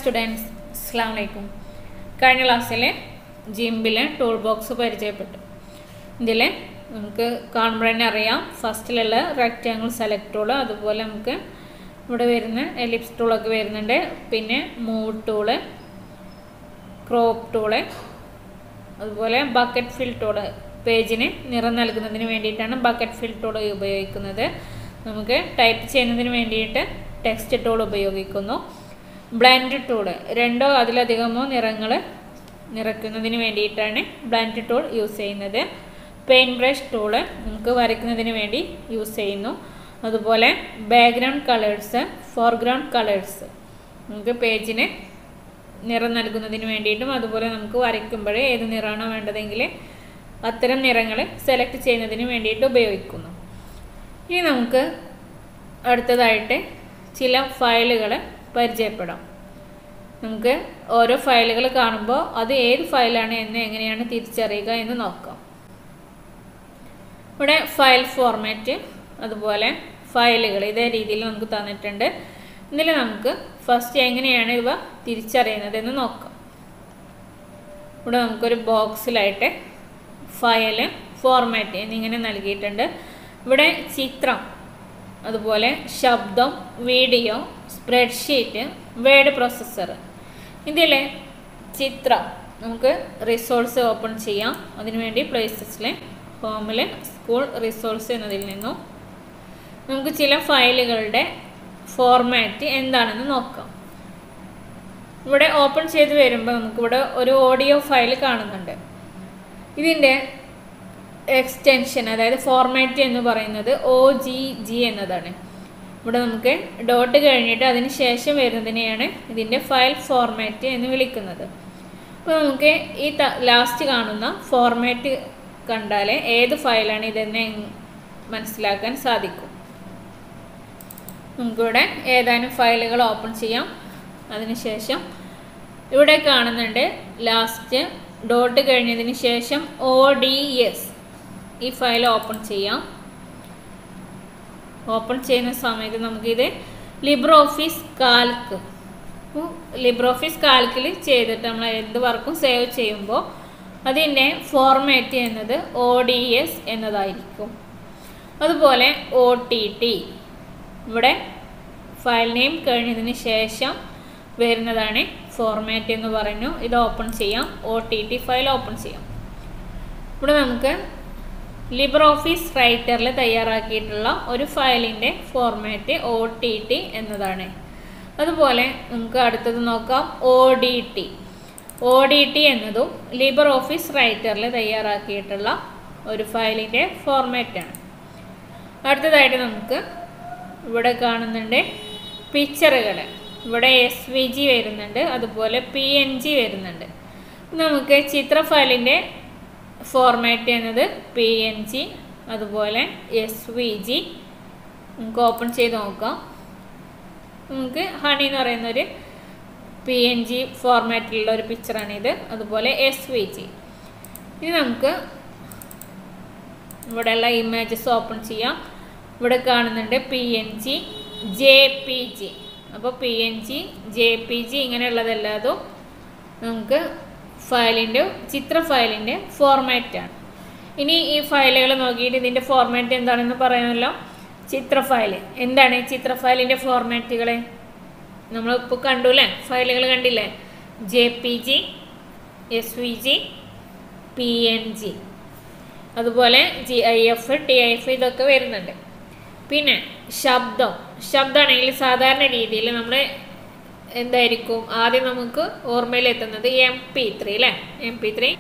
students അസ്സാം വലൈക്കും കഴിഞ്ഞ ക്ലാസ്സിൽ ജിംബിലെ ടൂൾ ബോക്സ് പരിചയപ്പെട്ടു ഇതിൽ നമുക്ക് കാണുമ്പോൾ തന്നെ അറിയാം ഫസ്റ്റിലുള്ള റെക്റ്റാങ്കിൾ സെലക്ട് ടൂള് അതുപോലെ നമുക്ക് ഇവിടെ വരുന്ന എലിപ്സ് ടൂളൊക്കെ വരുന്നുണ്ട് പിന്നെ മൂവ് ടൂള് ക്രോപ്പ് ടൂള് അതുപോലെ ബക്കറ്റ് ഫിൽ ടൂള് പേജിന് നിറം നൽകുന്നതിന് വേണ്ടിയിട്ടാണ് ബക്കറ്റ് ഫിൽ ടൂൾ ഉപയോഗിക്കുന്നത് നമുക്ക് ടൈപ്പ് ചെയ്യുന്നതിന് വേണ്ടിയിട്ട് ടെക്സ്റ്റ് ടൂൾ ഉപയോഗിക്കുന്നു ബ്ലെൻഡ് ടൂള് രണ്ടോ അതിലധികമോ നിറങ്ങൾ നിറയ്ക്കുന്നതിന് വേണ്ടിയിട്ടാണ് ബ്ലെൻഡ് ടൂൾ യൂസ് ചെയ്യുന്നത് പെയിൻറ് ബ്രഷ് ടൂള് നമുക്ക് വരയ്ക്കുന്നതിന് വേണ്ടി യൂസ് ചെയ്യുന്നു അതുപോലെ ബാക്ക്ഗ്രൗണ്ട് കളേഴ്സ് ഫോർഗ്രൗണ്ട് കളേഴ്സ് നമുക്ക് പേജിന് നിറം നൽകുന്നതിന് വേണ്ടിയിട്ടും അതുപോലെ നമുക്ക് വരയ്ക്കുമ്പോൾ ഏത് നിറമാണോ വേണ്ടതെങ്കിൽ അത്തരം നിറങ്ങൾ സെലക്ട് ചെയ്യുന്നതിന് വേണ്ടിയിട്ട് ഉപയോഗിക്കുന്നു ഇനി നമുക്ക് അടുത്തതായിട്ട് ചില ഫയലുകൾ പരിചയപ്പെടാം നമുക്ക് ഓരോ ഫയലുകൾ കാണുമ്പോൾ അത് ഏത് ഫയലാണ് എന്ന് എങ്ങനെയാണ് തിരിച്ചറിയുക എന്ന് നോക്കാം ഇവിടെ ഫയൽ ഫോർമാറ്റ് അതുപോലെ ഫയലുകൾ ഇതേ രീതിയിൽ നമുക്ക് തന്നിട്ടുണ്ട് ഇതിൽ നമുക്ക് ഫസ്റ്റ് എങ്ങനെയാണ് ഇവ തിരിച്ചറിയുന്നത് എന്ന് നോക്കാം ഇവിടെ നമുക്കൊരു ബോക്സിലായിട്ട് ഫയൽ ഫോർമാറ്റ് എന്നിങ്ങനെ നൽകിയിട്ടുണ്ട് ഇവിടെ ചിത്രം അതുപോലെ ശബ്ദം വീഡിയോ സ്പ്രെഡ്ഷീറ്റ് വേർഡ് പ്രോസസ്സർ ഇതിൽ ചിത്രം നമുക്ക് റിസോഴ്സ് ഓപ്പൺ ചെയ്യാം അതിനുവേണ്ടി പ്ലേസസിൽ ഹോമിൽ സ്കൂൾ റിസോഴ്സ് എന്നതിൽ നിന്നും നമുക്ക് ചില ഫയലുകളുടെ ഫോർമാറ്റ് എന്താണെന്ന് നോക്കാം ഇവിടെ ഓപ്പൺ ചെയ്ത് വരുമ്പോൾ നമുക്കിവിടെ ഒരു ഓഡിയോ ഫയൽ കാണുന്നുണ്ട് ഇതിൻ്റെ എക്സ്റ്റൻഷൻ അതായത് ഫോർമാറ്റ് എന്ന് പറയുന്നത് ഒ ജി ജി എന്നതാണ് ഇവിടെ നമുക്ക് ഡോട്ട് കഴിഞ്ഞിട്ട് അതിന് ശേഷം വരുന്നതിനെയാണ് ഇതിൻ്റെ ഫയൽ ഫോർമാറ്റ് എന്ന് വിളിക്കുന്നത് അപ്പോൾ നമുക്ക് ഈ ലാസ്റ്റ് കാണുന്ന ഫോർമാറ്റ് കണ്ടാൽ ഏത് ഫയലാണ് ഇതെന്ന് മനസ്സിലാക്കാൻ സാധിക്കും നമുക്കിവിടെ ഏതാനും ഫയലുകൾ ഓപ്പൺ ചെയ്യാം അതിനുശേഷം ഇവിടെ കാണുന്നുണ്ട് ലാസ്റ്റ് ഡോട്ട് കഴിഞ്ഞതിന് ശേഷം ഒ ഡി എസ് ഈ ഫയൽ ഓപ്പൺ ചെയ്യാം ഓപ്പൺ ചെയ്യുന്ന സമയത്ത് നമുക്കിത് LibreOffice Calc LibreOffice കാൽക്കിൽ ചെയ്തിട്ട് നമ്മൾ എന്ത് വർക്കും സേവ് ചെയ്യുമ്പോൾ അതിൻ്റെ ഫോർമാറ്റ് എന്നത് ഒ ഡി എസ് എന്നതായിരിക്കും അതുപോലെ ഒ ടി ടി ഇവിടെ ഫയൽ നെയിം കഴിഞ്ഞതിന് ശേഷം വരുന്നതാണ് ഫോർമാറ്റ് എന്ന് പറഞ്ഞു ഇത് ഓപ്പൺ ചെയ്യാം O T T file open ചെയ്യാം ഇവിടെ നമുക്ക് ലിബ്ര ഓഫീസ് റൈറ്ററിൽ തയ്യാറാക്കിയിട്ടുള്ള ഒരു ഫയലിൻ്റെ ഫോർമാറ്റ് ഒ ടി ടി എന്നതാണ് അതുപോലെ നമുക്ക് അടുത്തത് നോക്കാം O D T O D T എന്നതും ലിബർ ഓഫീസ് റൈറ്ററിൽ തയ്യാറാക്കിയിട്ടുള്ള ഒരു ഫയലിൻ്റെ ഫോർമാറ്റാണ് അടുത്തതായിട്ട് നമുക്ക് ഇവിടെ കാണുന്നുണ്ട് പിക്ചറുകൾ ഇവിടെ എസ് വി ജി വരുന്നുണ്ട് അതുപോലെ പി എൻ ജി വരുന്നുണ്ട് നമുക്ക് ചിത്ര ഫയലിൻ്റെ ഫോർമാറ്റ് എന്നത് പി എൻ ജി അതുപോലെ എസ് വി ജി നമുക്ക് ഓപ്പൺ ചെയ്ത് നോക്കാം നമുക്ക് ഹണി എന്ന് പറയുന്നൊരു പി എൻ ജി ഫോർമാറ്റിലുള്ള ഒരു പിക്ചറാണിത് അതുപോലെ എസ് വി ജി ഇനി നമുക്ക് ഇവിടെയുള്ള ഇമേജസ് ഓപ്പൺ ചെയ്യാം ഇവിടെ കാണുന്നുണ്ട് P N G J P G അപ്പോൾ P N G J P G ഇങ്ങനെയുള്ളതെല്ലാതും നമുക്ക് ഫയലിൻ്റെ ചിത്ര ഫയലിൻ്റെ ഫോർമാറ്റാണ് ഇനി ഈ ഫയലുകൾ നോക്കിയിട്ട് ഇതിൻ്റെ ഫോർമാറ്റ് എന്താണെന്ന് പറയാമല്ലോ ചിത്ര ഫയൽ എന്താണ് ചിത്ര ഫയലിൻ്റെ ഫോർമാറ്റുകൾ നമ്മളിപ്പോൾ കണ്ടു അല്ലേ ഫയലുകൾ കണ്ടില്ലേ J P G S V G P N G അതുപോലെ G I F T I F ഇതൊക്കെ വരുന്നുണ്ട് പിന്നെ ശബ്ദം ശബ്ദമാണെങ്കിൽ സാധാരണ രീതിയിൽ നമ്മൾ എന്തായിരിക്കും ആദ്യം നമുക്ക് ഓർമ്മയിലെത്തുന്നത് എം പി ത്രീ അല്ലേ എം പി ത്രീ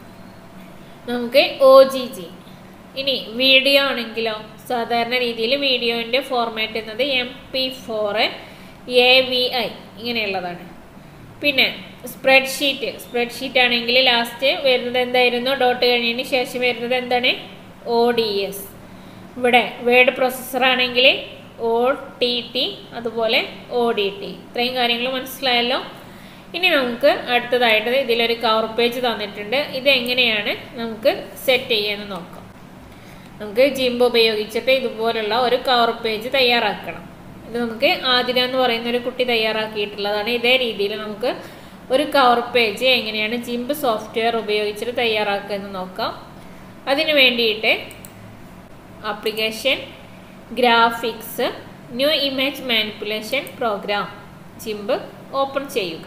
നമുക്ക് ഒ ജി ജി ഇനി വീഡിയോ ആണെങ്കിലോ സാധാരണ രീതിയിൽ വീഡിയോൻ്റെ ഫോർമാറ്റ് എന്നത് M P four A V I ഇങ്ങനെയുള്ളതാണ് പിന്നെ സ്പ്രെഡ്ഷീറ്റ് സ്പ്രെഡ്ഷീറ്റ് ആണെങ്കിൽ ലാസ്റ്റ് വരുന്നത് എന്തായിരുന്നു ഡോട്ട് കഴിഞ്ഞതിന് ശേഷം വരുന്നത് എന്താണ് ഒ ഡി എസ് ഇവിടെ വേർഡ് പ്രോസസ്സർ ആണെങ്കിൽ ഒ ടി ടി അതുപോലെ ഒ ഡി ടി ഇത്രയും കാര്യങ്ങൾ മനസ്സിലായല്ലോ ഇനി നമുക്ക് അടുത്തതായിട്ട് ഇതിലൊരു കവർ പേജ് തന്നിട്ടുണ്ട് ഇത് എങ്ങനെയാണ് നമുക്ക് സെറ്റ് ചെയ്യാമെന്ന് നോക്കാം നമുക്ക് ജിംബ് ഉപയോഗിച്ചിട്ട് ഇതുപോലുള്ള ഒരു കവർ പേജ് തയ്യാറാക്കണം ഇത് നമുക്ക് ആതിര എന്ന് പറയുന്ന ഒരു കുട്ടി തയ്യാറാക്കിയിട്ടുള്ളതാണ് ഇതേ രീതിയിൽ നമുക്ക് ഒരു കവർ പേജ് എങ്ങനെയാണ് ജിംബ് സോഫ്റ്റ്വെയർ ഉപയോഗിച്ചിട്ട് തയ്യാറാക്കുക എന്ന് നോക്കാം അതിന് വേണ്ടിയിട്ട് application graphics GNU image manipulation program GIMP open ചെയ്യുക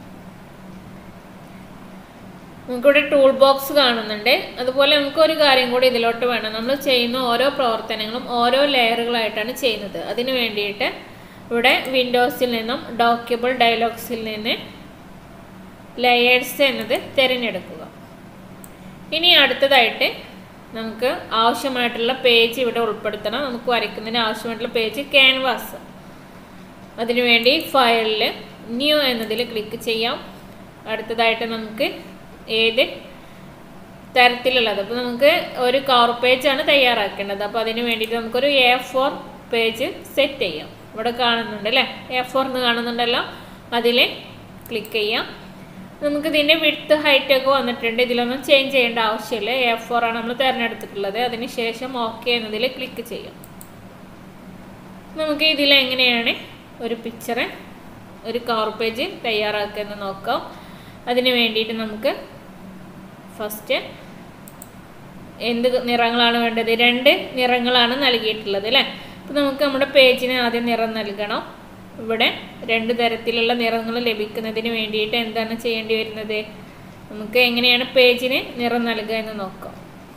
നമുക്കിവിടെ ടൂൾ ബോക്സ് കാണുന്നുണ്ട് അതുപോലെ നമുക്ക് ഒരു കാര്യം കൂടി ഇതിലോട്ട് വേണം നമ്മൾ ചെയ്യുന്ന ഓരോ പ്രവർത്തനങ്ങളും ഓരോ ലെയറുകളായിട്ടാണ് ചെയ്യുന്നത് അതിന് വേണ്ടിയിട്ട് ഇവിടെ വിൻഡോസിൽ നിന്നും ഡോക്യുബിൾ ഡയലോഗ്സിൽ നിന്ന് ലെയേഴ്സ് എന്നത് തിരഞ്ഞെടുക്കുക ഇനി അടുത്തതായിട്ട് നമുക്ക് ആവശ്യമായിട്ടുള്ള പേജ് ഇവിടെ ഉൾപ്പെടുത്തണം നമുക്ക് വരയ്ക്കുന്നതിന് ആവശ്യമായിട്ടുള്ള പേജ് ക്യാൻവാസ് അതിനുവേണ്ടി ഫയലിൽ ന്യൂ എന്നതിൽ ക്ലിക്ക് ചെയ്യാം അടുത്തതായിട്ട് നമുക്ക് ഏത് തരത്തിലുള്ളത് അപ്പോൾ നമുക്ക് ഒരു കവർ പേജാണ് തയ്യാറാക്കേണ്ടത് അപ്പോൾ അതിന് വേണ്ടിയിട്ട് നമുക്കൊരു എ ഫോർ പേജ് സെറ്റ് ചെയ്യാം ഇവിടെ കാണുന്നുണ്ട് അല്ലേ എ ഫോർ എന്ന് കാണുന്നുണ്ടല്ലോ അതിൽ ക്ലിക്ക് ചെയ്യാം നമുക്ക് ഇതിൻ്റെ വിഡ്ത്ത് ഹൈറ്റ് ഒക്കെ വന്നിട്ടുണ്ട് ഇതിലൊന്നും ചേഞ്ച് ചെയ്യേണ്ട ആവശ്യമില്ല എ ഫോർ ആണ് നമ്മൾ തിരഞ്ഞെടുത്തിട്ടുള്ളത് അതിന് ശേഷം ഓക്കെ എന്നതിൽ ക്ലിക്ക് ചെയ്യാം നമുക്ക് ഇതിൽ എങ്ങനെയാണ് ഒരു പിക്ചറ് ഒരു കവർ പേജ് തയ്യാറാക്കുക എന്ന് നോക്കാം അതിന് വേണ്ടിയിട്ട് നമുക്ക് ഫസ്റ്റ് എന്ത് നിറങ്ങളാണ് വേണ്ടത് രണ്ട് നിറങ്ങളാണ് നൽകിയിട്ടുള്ളത് അല്ലേ അപ്പോൾ നമുക്ക് നമ്മുടെ പേജിന് ആദ്യം നിറം നൽകണം ഇവിടെ രണ്ട് തരത്തിലുള്ള നിറങ്ങൾ ലഭിക്കുന്നതിന് വേണ്ടിയിട്ട് എന്താണ് ചെയ്യേണ്ടി വരുന്നത് നമുക്ക് എങ്ങനെയാണ് പേജിന് നിറം നൽകുക എന്ന് നോക്കാം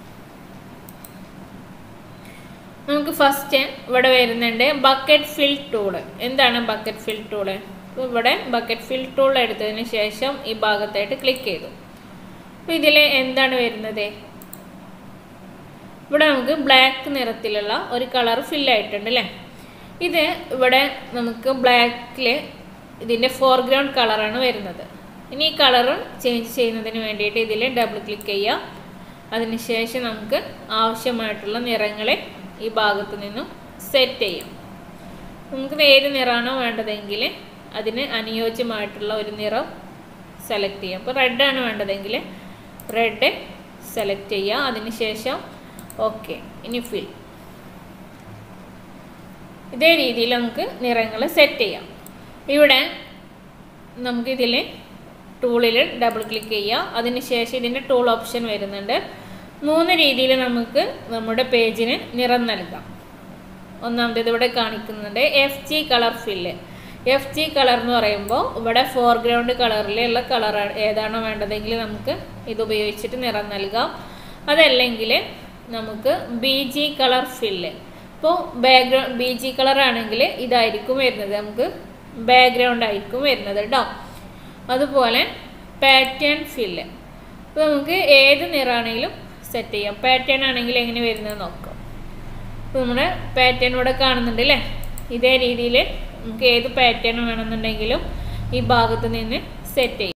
നമുക്ക് ഫസ്റ്റ് ഇവിടെ വരുന്നുണ്ട് ബക്കറ്റ് ഫിൽ ടൂള് എന്താണ് ബക്കറ്റ് ഫിൽ ടൂള് അപ്പോൾ ഇവിടെ ബക്കറ്റ് ഫിൽ ടൂൾ എടുത്തതിന് ശേഷം ഈ ഭാഗത്തായിട്ട് ക്ലിക്ക് ചെയ്തു അപ്പോൾ ഇതിൽ എന്താണ് വരുന്നത് ഇവിടെ നമുക്ക് ബ്ലാക്ക് നിറത്തിലുള്ള ഒരു കളർ ഫില്ലായിട്ടുണ്ട് അല്ലേ ഇത് ഇവിടെ നമുക്ക് ബ്ലാക്കിൽ ഇതിൻ്റെ ഫോർഗ്രൗണ്ട് കളറാണ് വരുന്നത് ഇനി ഈ കളർ ചേഞ്ച് ചെയ്യുന്നതിന് വേണ്ടിയിട്ട് ഇതിൽ ഡബിൾ ക്ലിക്ക് ചെയ്യാം അതിനുശേഷം നമുക്ക് ആവശ്യമായിട്ടുള്ള നിറങ്ങളെ ഈ ഭാഗത്ത് നിന്നും സെറ്റ് ചെയ്യാം നമുക്ക് ഏത് നിറമാണോ വേണ്ടതെങ്കിൽ അതിന് അനുയോജ്യമായിട്ടുള്ള ഒരു നിറം സെലക്ട് ചെയ്യാം അപ്പോൾ റെഡാണ് വേണ്ടതെങ്കിൽ റെഡ് സെലക്ട് ചെയ്യുക അതിനുശേഷം ഓക്കെ ഇനി ഫിൽ ഇതേ രീതിയിൽ നമുക്ക് നിറങ്ങൾ സെറ്റ് ചെയ്യാം ഇവിടെ നമുക്കിതിൽ ടൂളിൽ ഡബിൾ ക്ലിക്ക് ചെയ്യുക അതിനുശേഷം ഇതിൻ്റെ ടൂൾ ഓപ്ഷൻ വരുന്നുണ്ട് മൂന്ന് രീതിയിൽ നമുക്ക് നമ്മുടെ പേജിന് നിറം നൽകാം ഒന്നാമത്തേത് ഇവിടെ കാണിക്കുന്നുണ്ട് F G colour fill F G colour എന്ന് പറയുമ്പോൾ ഇവിടെ ഫോർഗ്രൗണ്ട് കളറിലുള്ള കളർ ഏതാണോ വേണ്ടതെങ്കിൽ നമുക്ക് ഇത് ഉപയോഗിച്ചിട്ട് നിറം നൽകാം അതല്ലെങ്കിൽ നമുക്ക് ബി ജി കളർ ഫില്ല് ഇപ്പോൾ ബാക്ക്ഗ്രൗണ്ട് ബി ജി കളർ ആണെങ്കിൽ ഇതായിരിക്കും വരുന്നത് നമുക്ക് ബാക്ക്ഗ്രൗണ്ട് ആയിരിക്കും വരുന്നത് കേട്ടോ അതുപോലെ പാറ്റേൺ ഫില്ല് അപ്പോൾ നമുക്ക് ഏത് നിറാണെങ്കിലും സെറ്റ് ചെയ്യാം പാറ്റേൺ ആണെങ്കിൽ എങ്ങനെ വരുന്നത് നോക്കാം അപ്പോൾ നമ്മുടെ പാറ്റേൺ ഇവിടെ കാണുന്നുണ്ട് അല്ലേ ഇതേ രീതിയിൽ നമുക്ക് ഏത് പാറ്റേൺ വേണമെന്നുണ്ടെങ്കിലും ഈ ഭാഗത്ത് നിന്ന് സെറ്റ് ചെയ്യും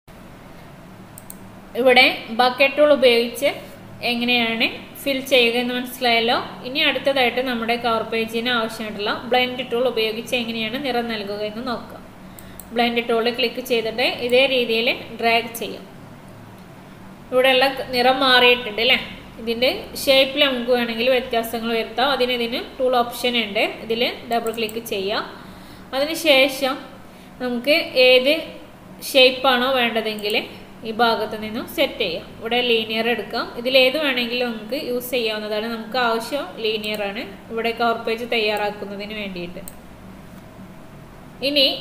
ഇവിടെ ബക്കറ്റ് ടൂൾ ഉപയോഗിച്ച് എങ്ങനെയാണ് ഫിൽ ചെയ്യുക എന്ന് മനസ്സിലായല്ലോ ഇനി അടുത്തതായിട്ട് നമ്മുടെ കവർ പേജിന് ആവശ്യമായിട്ടുള്ള ബ്ലെൻഡ് ടൂൾ ഉപയോഗിച്ച് എങ്ങനെയാണ് നിറം നൽകുക എന്ന് നോക്കാം ബ്ലെൻഡ് ടൂൾ ക്ലിക്ക് ചെയ്തിട്ട് ഇതേ രീതിയിൽ ഡ്രാഗ് ചെയ്യും ഇവിടെയുള്ള നിറം മാറിയിട്ടുണ്ട് അല്ലേ ഇതിൻ്റെ ഷേപ്പിൽ നമുക്ക് വേണമെങ്കിൽ വ്യത്യാസങ്ങൾ വരുത്താം അതിന് ഇതിന് ടൂൾ ഓപ്ഷൻ ഉണ്ട് ഇതിൽ ഡബിൾ ക്ലിക്ക് ചെയ്യാം അതിനുശേഷം നമുക്ക് ഏത് ഷേപ്പാണോ വേണ്ടതെങ്കിൽ ഈ ഭാഗത്ത് നിന്നും സെറ്റ് ചെയ്യാം ഇവിടെ ലീനിയർ എടുക്കാം ഇതിൽ ഏത് വേണമെങ്കിലും നമുക്ക് യൂസ് ചെയ്യാവുന്നതാണ് നമുക്ക് ആവശ്യം ലീനിയർ ആണ് ഇവിടെ കവർ പേജ് തയ്യാറാക്കുന്നതിന് വേണ്ടിയിട്ട് ഇനി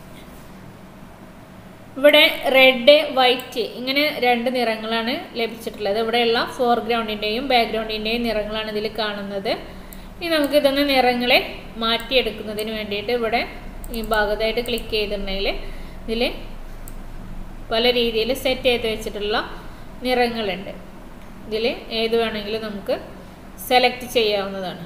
ഇവിടെ റെഡ് വൈറ്റ് ഇങ്ങനെ രണ്ട് നിറങ്ങളാണ് ലഭിച്ചിട്ടുള്ളത് ഇവിടെയുള്ള ഫോർഗ്രൗണ്ടിൻ്റെയും ബാക്ക്ഗ്രൗണ്ടിൻ്റെയും നിറങ്ങളാണ് ഇതിൽ കാണുന്നത് ഇനി നമുക്ക് ഇതൊന്ന് നിറങ്ങളെ മാറ്റിയെടുക്കുന്നതിന് വേണ്ടിയിട്ട് ഇവിടെ ഈ ഭാഗത്തായിട്ട് ക്ലിക്ക് ചെയ്തിട്ടുണ്ടെങ്കിൽ ഇതിൽ പല രീതിയിൽ സെറ്റ് ചെയ്ത് വെച്ചിട്ടുള്ള നിറങ്ങളുണ്ട് ഇതിൽ ഏത് വേണമെങ്കിലും നമുക്ക് സെലക്ട് ചെയ്യാവുന്നതാണ്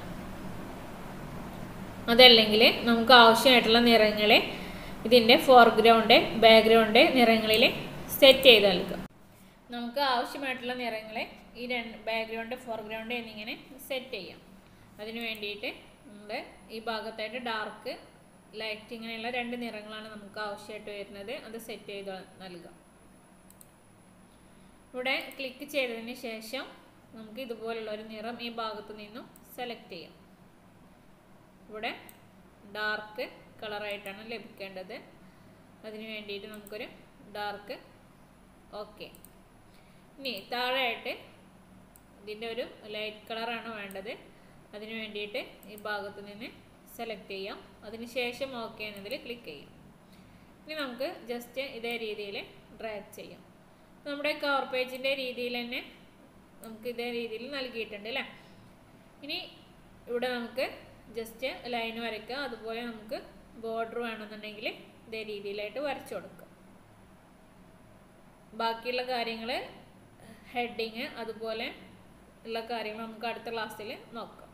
അതല്ലെങ്കിൽ നമുക്ക് ആവശ്യമായിട്ടുള്ള നിറങ്ങളെ ഇതിൻ്റെ ഫോർഗ്രൗണ്ട് ബാക്ക്ഗ്രൗണ്ട് നിറങ്ങളിൽ സെറ്റ് ചെയ്ത് നൽകാം നമുക്ക് ആവശ്യമായിട്ടുള്ള നിറങ്ങളെ ഈ രണ്ട് ബാക്ക്ഗ്രൗണ്ട് ഫോർഗ്രൗണ്ട് എന്നിങ്ങനെ സെറ്റ് ചെയ്യാം അതിന് വേണ്ടിയിട്ട് നമ്മൾ ഈ ഭാഗത്തായിട്ട് ഡാർക്ക് ലൈറ്റ് ഇങ്ങനെയുള്ള രണ്ട് നിറങ്ങളാണ് നമുക്ക് ആവശ്യമായിട്ട് വരുന്നത് അത് സെറ്റ് ചെയ്ത് നൽകാം ഇവിടെ ക്ലിക്ക് ചെയ്തതിന് ശേഷം നമുക്ക് ഇതുപോലുള്ള ഒരു നിറം ഈ ഭാഗത്ത് നിന്നും സെലക്ട് ചെയ്യാം ഇവിടെ ഡാർക്ക് കളറായിട്ടാണ് ലഭിക്കേണ്ടത് അതിന് വേണ്ടിയിട്ട് നമുക്കൊരു ഡാർക്ക് ഓക്കെ ഇനി താഴെയായിട്ട് ഇതിൻ്റെ ഒരു ലൈറ്റ് കളറാണ് വേണ്ടത് അതിന് വേണ്ടിയിട്ട് ഈ ഭാഗത്ത് നിന്ന് സെലക്ട് ചെയ്യാം അതിന് ശേഷം ഓക്കെ എന്നതിൽ ക്ലിക്ക് ചെയ്യാം ഇനി നമുക്ക് ജസ്റ്റ് ഇതേ രീതിയിൽ ഡ്രാഗ് ചെയ്യാം നമ്മുടെ കവർ പേജിൻ്റെ രീതിയിൽ തന്നെ നമുക്ക് ഇതേ രീതിയിൽ നൽകിയിട്ടുണ്ട് അല്ലേ ഇനി ഇവിടെ നമുക്ക് ജസ്റ്റ് ലൈൻ വരയ്ക്കുക അതുപോലെ നമുക്ക് ബോർഡർ വേണമെന്നുണ്ടെങ്കിൽ ഇതേ രീതിയിലായിട്ട് വരച്ചു കൊടുക്കുക ബാക്കിയുള്ള കാര്യങ്ങൾ ഹെഡിങ് അതുപോലെ ഉള്ള കാര്യങ്ങൾ നമുക്ക് അടുത്ത ക്ലാസ്സിൽ നോക്കാം